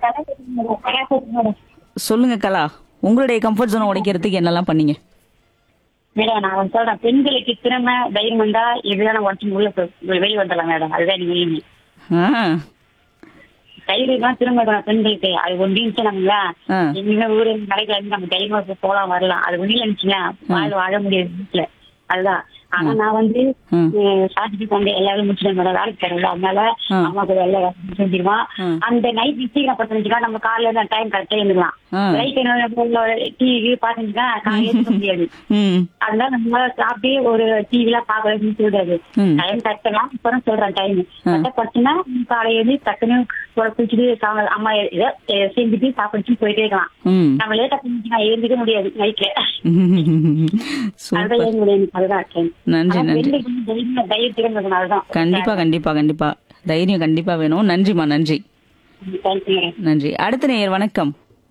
சொல்லுங்க கலா உங்களுடைய கம்ஃபர்ட் ஜோனை உடைக்கிறதுக்கு என்னெல்லாம் பண்ணீங்க மேடம் நான் வந்து சொல்றேன் பெண்களுக்கு திறமை தைரியம் வந்தா இதுதான் உடச்சு உள்ள போ- வெளியே வந்துடலாம் மேடம் அதுதான் நீங்க எழுதி ஆ தைரியம் தான் திறமை இருக்கணும் பெண்களுக்கு அது ஒன்று இருந்துச்சுனாங்களா ஆ. எங்க ஊரு கடைக்கு வந்து நம்ம தைரியமா போய் போலாம் வரலாம் அது ஒன்றில் இருந்துச்சுன்னா வாழ் வாழ முடியாது வீட்டுல அதுதான் ஆனா நான் வந்து ம். சாட்டிட்டு வந்து எல்லாரும் முடிச்சுட்டேன் மேடம் வேலைக்கு போறேன் அதனால ஆ. அம்மாக்கு எல்லா வேலையும் செஞ்சிருவான் ஆ. அந்த நைட் சீக்கிரம் பத்து நம்ம காலையில டைம் கரெக்டா எழுந்துக்கலாம் ஆ. லைட் டிவி பாத்துச்சுன்னா காலையில எழுந்திருக்க முடியாது ம் அதனால நம்ம சாப்பிட்டே ஒரு டிவில பாக்குறதுன்னு சொல்றாரு ம். டைம் கட்டலாம் அப்புறம் சொல்றேன் டைம் கட்ட பட்டுனா காலையில இருந்து டக்குன்னு குழப்பிச்சுட்டு சா- அம்மா ஏதோ செஞ்சுட்டு சாப்பிடுச்சு போயிட்டே இருக்கலாம் ம் நம்ம லேட்டா செஞ்சுட்டு நான் எழுந்திக்க முடியாது நைட்ல அதுதான் சூப்பர் எழுத முடியாது அதுதான் இருக்கேன். நன்றி ஆனா நன்றி பெண்களுக்கு வந்து தைரியம் தைரியத்துக்கு இருக்கணும், அதுதான் கண்டிப்பா கண்டிப்பா கண்டிப்பா தைரியம் கண்டிப்பா வேணும் நன்றிமா நன்றி தேங்க்யூ மேடம் நன்றி அடுத்த நேயர் வணக்கம்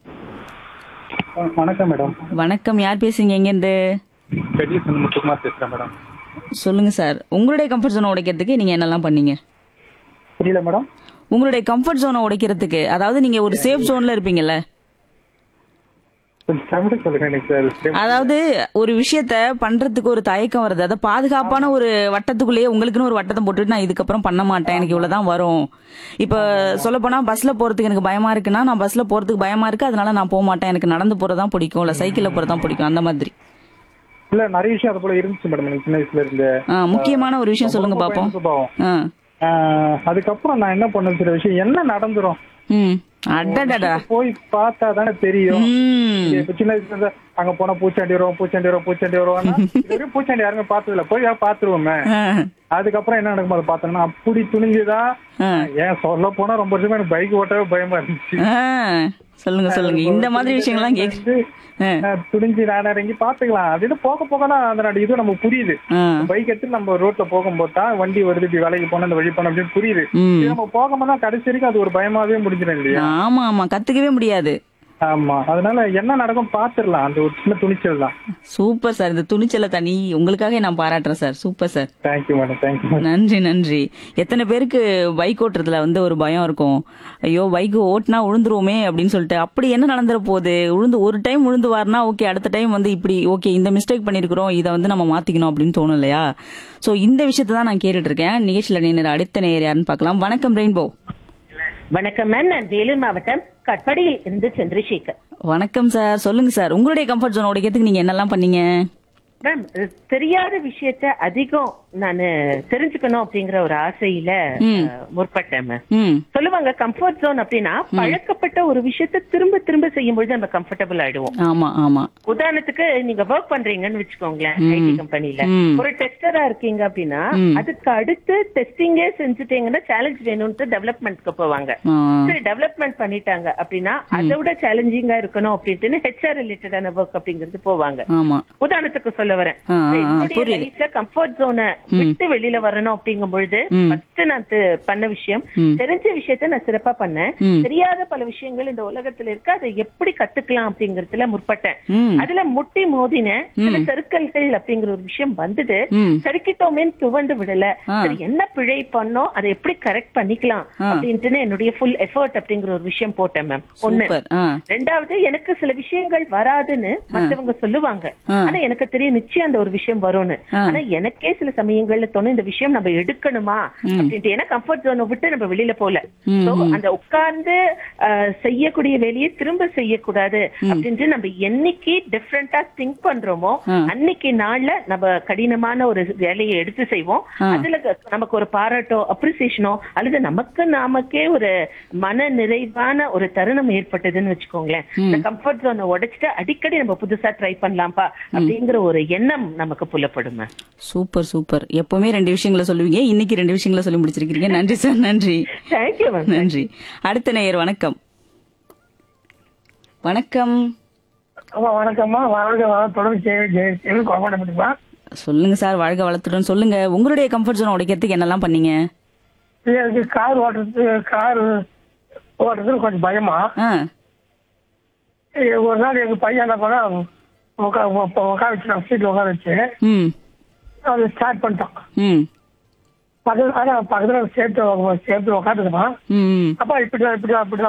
வணக்கம் மேடம் வணக்கம் யார் பேசுறீங்க எங்கேருந்து பெரியசன் முத்துக்குமார் பேசுறேன் மேடம் சொல்லுங்க சார் உங்களுடைய கம்ஃபர்ட் ஜோனை உடைக்கிறதுக்கு நீங்க என்னெல்லாம் பண்ணீங்க புரியல மேடம் உங்களுடைய கம்ஃபர்ட் ஜோனை உடைக்கிறதுக்கு அதாவது நீங்க ஒரு சேஃப் ஜோன்ல இருப்பீங்கல்ல கொஞ்சம் தமிழ் சொல்லுங்க எனக்கு சார் அதாவது ஒரு விஷயத்த பண்றதுக்கு ஒரு தயக்கம் வருது அதை பாதுகாப்பான ஒரு வட்டத்துக்குள்ளேயே உங்களுக்குன்னு ஒரு வட்டத்தை போட்டுட்டு நான் இதுக்கப்புறம் பண்ண மாட்டேன் எனக்கு இவ்வளவுதான் வரும் இப்ப சொல்ல போனா பஸ்ல போறதுக்கு எனக்கு பயமா இருக்குன்னா நான் பஸ்ல போறதுக்கு பயமா இருக்கு அதனால நான் போக மாட்டேன் எனக்கு நடந்து போறதான் பிடிக்கும் இல்ல சைக்கிள்ல போறதான் பிடிக்கும் அந்த மாதிரி இல்ல நிறைய விஷயம் அது போல இருந்துச்சு மேடம் எனக்கு சின்ன வயசுல இருந்து ஆ, முக்கியமான ஒரு விஷயம் சொல்லுங்க ரொம்ப பாப்போம் சுபாவம். ஆ. ஆஹ், அதுக்கப்புறம் நான் என்ன பண்ண சில விஷயம் என்ன நடந்துரும் ம் அடடடா போய் பார்த்தா தானே தெரியும் ம் இப்ப சின்ன வயசுல இருந்து அங்க போனா பூச்சாண்டி வரும் பூச்சாண்டி வரும் பூச்சாண்டி வருவாங்க இதுவரையும் பூச்சாண்டி யாருமே பார்த்தது இல்ல போய் பாத்துருவோமே ஆ. அதுக்கப்புறம் என்ன நடக்கும் அதை பார்த்தோம்னா அப்படி துணிஞ்சுதான் ஆ. ஏன் சொல்ல போனா ரொம்ப வருஷமா எனக்கு பைக் ஓட்டவே பயமா இருந்துச்சு ஆ. சொல்லுங்க சொல்லுங்க இந்த மாதிரி விஷயங்கள்லாம் கேக்கு வந்து, ஆ. அஹ், துணிஞ்சு நான் இறங்கி பாத்துக்கலாம் அப்படின்னு போக போக தான் அதனோட இது நமக்கு புரியுது ஆ. பைக் எடுத்து நம்ம ரோட்ல போகும்போது தான் வண்டி வருது இப்படி வேலைக்கு போன இந்த வழி போன அப்படின்னு புரியுது ம். இது நம்ம போகும்போது தான் கடைசி வரைக்கும் அது ஒரு பயமாவே முடிஞ்சிடும் இல்லையா ஆமா ஆமா கத்துக்கவே முடியாது ஆமா அதனால என்ன நடக்கும் பாத்துடலாம் அந்த ஒரு சின்ன துணிச்சல் தான் சூப்பர் சார் இந்த துணிச்சலை தனி உங்களுக்காக நான் பாராட்டுறேன் sir super sir thank you madam thank you நன்றி நன்றி எத்தனை பேருக்கு பைக் ஓட்டுறதுல வந்து ஒரு பயம் இருக்கும் ஐயோ பைக் ஓட்டினா விழுந்துருவோமே அப்படின்னு சொல்லிட்டு அப்படி என்ன நடந்துற போகுது விழுந்து ஒரு டைம் விழுந்து வாருனா ஓகே அடுத்த டைம் வந்து இப்படி ஓகே இந்த மிஸ்டேக் பண்ணிருக்கிறோம் இதை வந்து நம்ம மாத்திக்கணும் அப்படின்னு தோணும் இல்லையா சோ இந்த விஷயத்தை தான் நான் கேட்டுட்டு இருக்கேன் நிகழ்ச்சியில நேர் அடுத்த நேர் யாருன்னு பார்க்கலாம் வணக்கம் ரெயின்போ வணக்கம் மேம் நான் வேலூர் மாவட்டம் கட்படியில் இருந்து சந்திரசேகர் வணக்கம் சார் சொல்லுங்க சார் உங்களுடைய கம்ஃபர்ட் ஜோன் உடைக்கிறதுக்கு நீங்க என்னெல்லாம் பண்ணீங்க மேம் தெரியாத விஷயத்த அதிகம் நான் தெரிஞ்சுக்கணும் அப்படிங்கிற ஒரு ஆசையில ம். அஹ், முற்பட்டேன் மேம் ம் சொல்லுவாங்க கம்ஃபர்ட் ஜோன் அப்படின்னா பழக்கப்பட்ட ஒரு விஷயத்த திரும்ப திரும்ப செய்யும் பொழுது நம்ம கம்ஃபர்டபுள் ஆயிடுவோம் ஆமா ஆமா உதாரணத்துக்கு நீங்க ஒர்க் பண்றீங்கன்னு வச்சுக்கோங்களேன் ஐடி கம்பெனில ம். ஒரு டெஸ்டரா இருக்கீங்க அப்படின்னா ம். அதுக்கு அடுத்து டெஸ்டிங்கே செஞ்சுட்டீங்கன்னா சேலஞ்ச் வேணும்ட்டு டெவலப்மெண்ட்க்கு போவாங்க ஆ, சரி டெவலப்மெண்ட் பண்ணிட்டாங்க அப்படின்னா அதை விட சேலஞ்சிங்கா இருக்கணும் அப்படின்ட்டு ஹெச்ஆர் ரிலேட்டடான ஒர்க் அப்படிங்கிறது போவாங்க ஆமா உதாரணத்துக்கு சொல்ல வரேன் ஆ, ஆ, ஆ, புரியுது. லைஃப்ல கம்ஃபர்ட் ஜோனை விட்டு வெளியில வரணும் அப்படிங்கும் பொழுது ம். ஃபர்ஸ்ட் நான் து- பண்ண விஷயம் ம். தெரிஞ்ச விஷயத்த நான் சிறப்பா பண்ணேன் ம். தெரியாத பல விஷயங்கள் இந்த உலகத்துல இருக்கு அதை எப்படி கத்துக்கலாம் அப்படிங்கறதுல முற்பட்டேன் ம் அதுல முட்டி மோதின சில சறுக்கல்கள் அப்படிங்கிற ஒரு விஷயம் வந்தது ம் சறுக்கிட்டோமேன்னு துவண்டு விடல ஆ. சரி என்ன பிழை பண்ணோம் அதை எப்படி கரெக்ட் பண்ணிக்கலாம் ஆ. அப்படின்ட்டு என்னுடைய ஃபுல் எஃபர்ட் அப்படிங்கிற ஒரு விஷயம் போட்டேன் மேம் ஒண்ணு சூப்பர் ஆ ரெண்டாவது எனக்கு சில விஷயங்கள் வராதுன்னு மத்தவங்க சொல்லுவாங்க ஆ. ஆனா எனக்கு தெரியும் நிச்சயம் அந்த ஒரு விஷயம் வரும்னு ஆ. ஆனா எனக்கே சில சமயங்கள்ல தோணும் இந்த விஷயம் நம்ம எடுக்கணுமா அப்படின்ட்டு ஏன்னா கம்ஃபர்ட் ஜோனை விட்டு நம்ம வெளியில போல ம், So, அந்த உட்கார்ந்து அஹ், செய்யக்கூடிய வேலையை திரும்ப செய்யக்கூடாது அப்படின்ட்டு நம்ம என்னைக்கு டிஃப்ரெண்டா திங்க் பண்றோமோ ஆ. அன்னைக்கு நாள்ல நம்ம கடினமான ஒரு வேலையை எடுத்து செய்வோம் ஆ. அதுல க- நமக்கு ஒரு பாராட்டோ அப்ரிசியேஷனோ அல்லது நமக்கு நாமக்கே ஒரு மன நிறைவான ஒரு தருணம் ஏற்பட்டதுன்னு வச்சுக்கோங்களேன் இந்த கம்ஃபர்ட் ஜோனை உடைச்சிட்டு அடிக்கடி நம்ம புதுசா ட்ரை பண்ணலாம்ப்பா அப்படிங்கிற ஒரு எண்ணம் நமக்கு புலப்படும் ma'am. சூப்பர் சூப்பர் எப்பவுமே ரெண்டு விஷயங்களை சொல்லுவீங்க இன்னைக்கு ரெண்டு விஷயங்களை சொல்லி முடிச்சிருக்கீங்க நன்றி சார் நன்றி Thank you மேம் நன்றி அடுத்த நேயர் வணக்கம் வணக்கம் அம்மா வணக்கம்மா வாழ்க வள தொடர்ந்து செய்தி கோமாட முடியுமா சொல்லுங்க சார் வாழ்க வளத்துடன் சொல்லுங்க உங்களுடைய கம்ஃபர்ட் ஜோன் உடைக்கிறதுக்கு என்னெல்லாம் பண்ணீங்க எனக்கு கார் ஓட்டுறது கார் ஓட்டுறதுக்கு கொஞ்சம் பயமா ஆ ஏ, ஒரு நாள் எங்க பையன் என்ன பண்ணா உட்கா உட்கார வச்சு சீட்ல உட்கார வச்சு ம் அது ஸ்டார்ட் பண்ணிட்டான் ம் பக்கத்துல ஆனா பக்கத்துல சேர்த்து சேர்த்து உட்காந்துருக்கான் ம் அப்பா இப்படிதான் இப்படிதான் இப்படிதான்